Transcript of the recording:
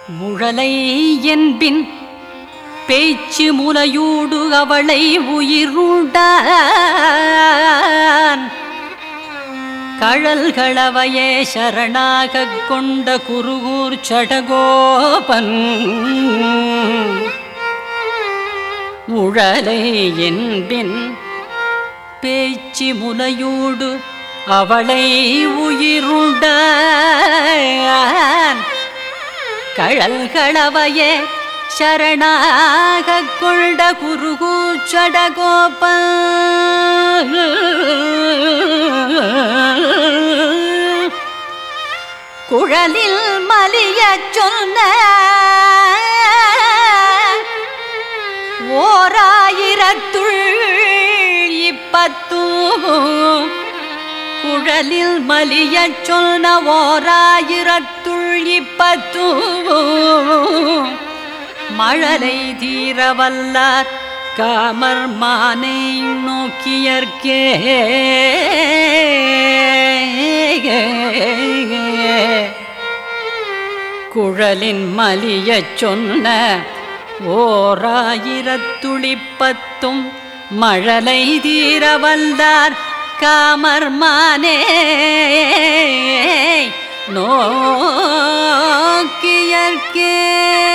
முழலை என்பின் பேச்சு முலையூடு அவளை உயிருண்டான் கழல்களவையே சரணாகக் கொண்ட குருகூர் சடகோபன் உழலை என்பின் பேச்சு முலையூடு அவளை உயிருண்டான் கழல்களவையே சரணாகக் கொண்ட குருகூச்சடகோப குழலில் மலியச் சொன்ன ஓராயிரத்துள் இப்பத்தும் குழலில் மலியச் சொன்ன ஓராயிரத்துள் இப்பத்தும் மழலை தீரவல்லார் காமர் மானை நோக்கியற்கே குழலின் மலியச் சொன்ன ஓராயிரத்துளிப்பத்தும் மழலை தீரவல்லார் காமர் மானே நோக்கியற்கே